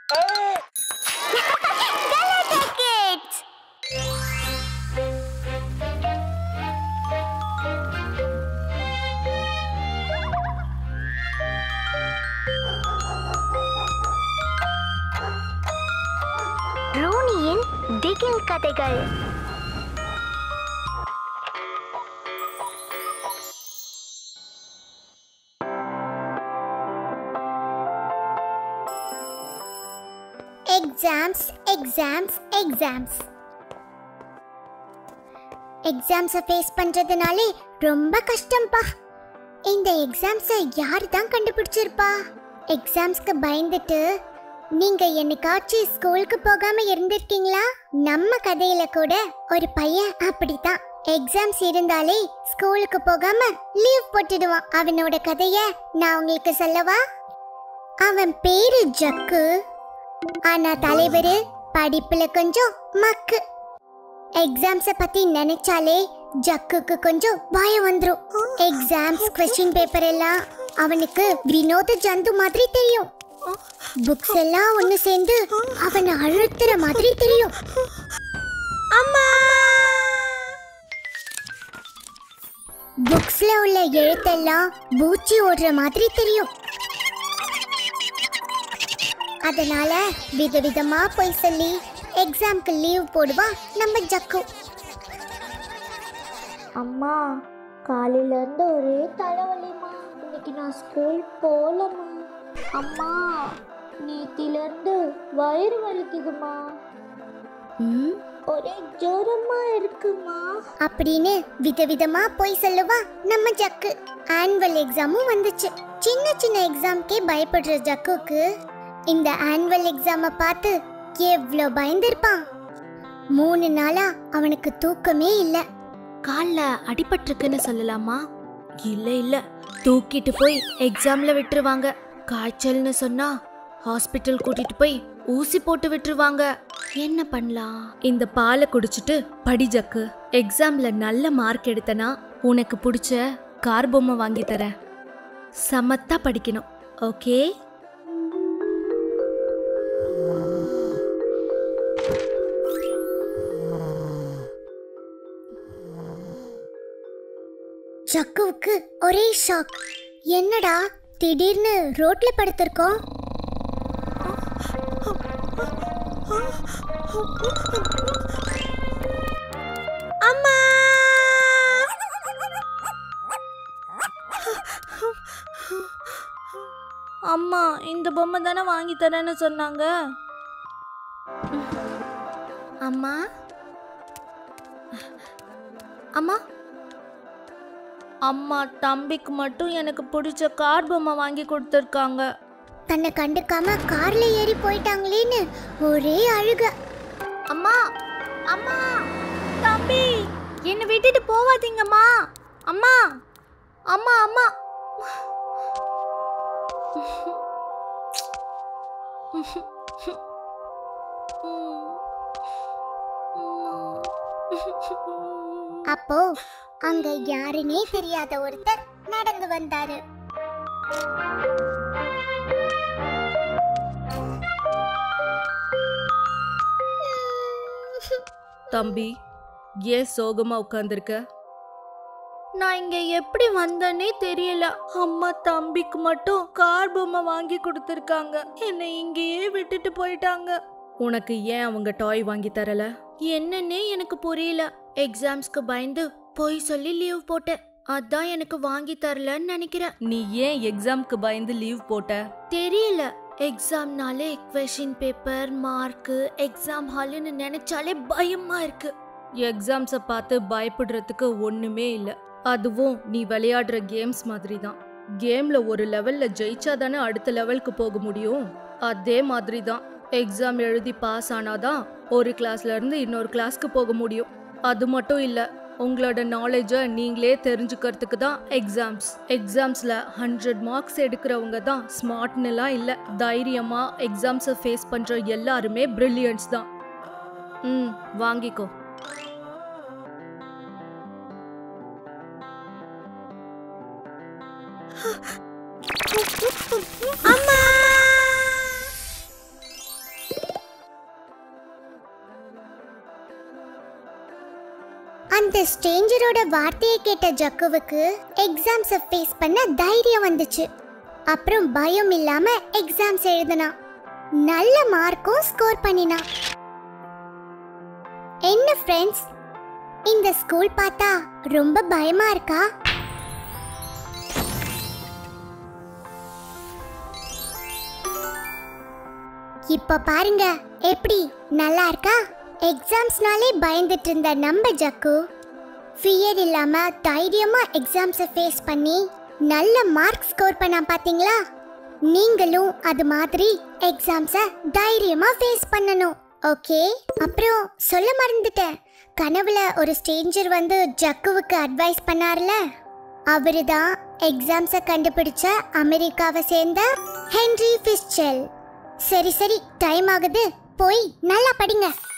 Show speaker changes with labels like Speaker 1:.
Speaker 1: Galata Kids! ரோனியின் திகில் கதைகள் எக்ஸாம்ஸ் எக்ஸாம்ஸ் எக்ஸாம்ஸ் எக்ஸாம்ஸை ஃபேஸ் பண்றதுனாலே ரொம்ப கஷ்டம்ப்பா இந்த எக்ஸாம்ஸை யார் தான் கண்டுபிடிச்சிருப்பா எக்ஸாம்ஸ்க்கு பயந்துட்டு நீங்க என்னைக்காச்சும் ஸ்கூலுக்கு போகாம இருந்திருக்கீங்களா நம்ம கதையில கூட ஒரு பையன் அப்படித்தான் எக்ஸாம்ஸ் இருந்தாலே ஸ்கூலுக்கு போகாம லீவ் போட்டுடுவான் அவனோட கதைய நான் உங்களுக்கு சொல்லவா அவன் பேரு ஜக்கு ஆனா தலைவரு படிப்புல கொஞ்சம் மக்கு எக்ஸாம்ஸ பத்தி நினைச்சாலே ஜக்குக்கு கொஞ்சம் பயம் வந்துரும் எக்ஸாம்ஸ் கொஸ்டின் பேப்பர் எல்லாம் அவனுக்கு வினோத ஜந்து மாதிரி தெரியும் புக்ஸ் எல்லாம் ஒண்ணு சேர்ந்து அவனை அழுத்துற மாதிரி தெரியும் அம்மா புக்ஸ்ல உள்ள எழுத்தெல்லாம் பூச்சி ஓடுற மாதிரி தெரியும் அதனால விதவிதமா போய் சொல்லி எக்ஸாம்க்கு லீவ் போடுவான் நம்ம ஜக்கு
Speaker 2: அம்மா காலையில இருந்து ஒரே தலைவலிமா இன்னைக்கு நான் ஸ்கூல் போகலம்மா அம்மா நேத்தில இருந்து வயிறு வலிக்குதுமா
Speaker 3: ம்
Speaker 2: ஒரே ஜோரமா இருக்குமா
Speaker 1: அப்படின்னு விதவிதமா போய் சொல்லுவா நம்ம ஜக்கு ஆனுவல் எக்ஸாமும் வந்துச்சு சின்ன சின்ன எக்ஸாம்க்கே பயப்படுற ஜக்குக்கு இந்த ஆனுவல் எக்ஸாமை பார்த்து எவ்வளோ பயந்திருப்பான் மூணு நாளா அவனுக்கு தூக்கமே இல்லை
Speaker 3: கால்ல அடிபட்டிருக்குன்னு சொல்லலாமா இல்ல இல்ல தூக்கிட்டு போய் எக்ஸாம்ல விட்டுருவாங்க காய்ச்சல்னு சொன்னா ஹாஸ்பிட்டல் கூட்டிட்டு போய் ஊசி போட்டு விட்டுருவாங்க என்ன பண்ணலாம் இந்த பாலை குடிச்சிட்டு படி ஜக்கு எக்ஸாம்ல நல்ல மார்க் எடுத்தனா உனக்கு பிடிச்ச கார் பொம்மை வாங்கி தரேன் சமத்தா படிக்கணும் ஓகே
Speaker 1: ஜக்குவுக்கு ஒரே ஷாக் என்னடா திடீர்னு ரோட்ல படுத்திருக்கோம்
Speaker 3: அம்மா அம்மா இந்த பொம்மை தானே வாங்கி தரேன்னு சொன்னாங்க அம்மா அம்மா அம்மா தம்பிக்கு மட்டும் எனக்கு பிடிச்ச கார் பொம்மை வாங்கி கொடுத்துருக்காங்க
Speaker 1: தன்னை கண்டுக்காம கார்ல ஏறி போயிட்டாங்களேன்னு ஒரே அழுக
Speaker 3: அம்மா அம்மா தம்பி என்னை விட்டுட்டு போவாதீங்கம்மா அம்மா அம்மா அம்மா
Speaker 1: அப்போ அங்க யாருனே தெரியாத ஒருத்தர் நடந்து வந்தாரு
Speaker 3: தம்பி ஏன் சோகமா உட்காந்துருக்க நான் இங்க எப்படி வந்தேனே தெரியல அம்மா தம்பிக்கு மட்டும் கார் பொம்மை வாங்கி கொடுத்துருக்காங்க என்னை இங்கேயே விட்டுட்டு போயிட்டாங்க உனக்கு ஏன் அவங்க டாய் வாங்கி தரல என்னன்னே எனக்கு புரியல எக்ஸாம்ஸ்க்கு பயந்து போய் சொல்லி லீவ் போட்டேன் அதான் எனக்கு வாங்கி தரலன்னு நினைக்கிறேன் நீ ஏன் எக்ஸாம்க்கு பயந்து லீவ் போட்ட தெரியல எக்ஸாம்னாலே கொஷின் பேப்பர் மார்க்கு எக்ஸாம் ஹால்னு நினைச்சாலே பயமா இருக்கு எக்ஸாம்ஸை பார்த்து பயப்படுறதுக்கு ஒண்ணுமே இல்ல அதுவும் நீ விளையாடுற கேம்ஸ் மாதிரி தான் கேம்ல ஒரு லெவல்ல ஜெயிச்சா தானே அடுத்த லெவலுக்கு போக முடியும் அதே மாதிரி தான் எக்ஸாம் எழுதி பாஸ் ஆனாதான் ஒரு கிளாஸ்ல இருந்து இன்னொரு கிளாஸ்க்கு போக முடியும் அது மட்டும் இல்ல உங்களோட நாலேஜை நீங்களே தெரிஞ்சுக்கிறதுக்கு தான் எக்ஸாம்ஸ் எக்ஸாம்ஸ்ல ஹண்ட்ரட் மார்க்ஸ் எடுக்கிறவங்க தான் ஸ்மார்ட்னுலாம் இல்ல தைரியமா எக்ஸாம்ஸை ஃபேஸ் பண்ற எல்லாருமே பிரில்லியன்ஸ் தான் ம் வாங்கிக்கோ
Speaker 1: இந்த ஸ்ட்ரேஞ்சரோட வார்த்தையை கேட்ட ஜக்குவுக்கு எக்ஸாம்ஸை ஃபேஸ் பண்ண தைரியம் வந்துச்சு அப்புறம் பயம் இல்லாம எக்ஸாம்ஸ் எழுதினான் நல்ல மார்க்கும் ஸ்கோர் பண்ணினான் என்ன ஃப்ரெண்ட்ஸ் இந்த ஸ்கூல் பார்த்தா ரொம்ப பயமா இருக்கா இப்ப பாருங்க எப்படி நல்லா இருக்கா எக்ஸாம்ஸ்னாலே பயந்துட்டு இருந்த நம்ம ஜக்கு ஃபியர் இல்லாம தைரியமா எக்ஸாம்ஸை ஃபேஸ் பண்ணி நல்ல மார்க் ஸ்கோர் பண்ணா பாத்தீங்களா நீங்களும் அது மாதிரி எக்ஸாம்ஸை தைரியமா ஃபேஸ் பண்ணணும் ஓகே அப்புறம் சொல்ல மறந்துட்டேன் கனவுல ஒரு ஸ்ட்ரேஞ்சர் வந்து ஜக்குவுக்கு அட்வைஸ் பண்ணார்ல அவரு தான் எக்ஸாம்ஸை கண்டுபிடிச்ச அமெரிக்காவை சேர்ந்த ஹென்ரி ஃபிஸ்செல் சரி சரி டைம் ஆகுது போய் நல்லா படிங்க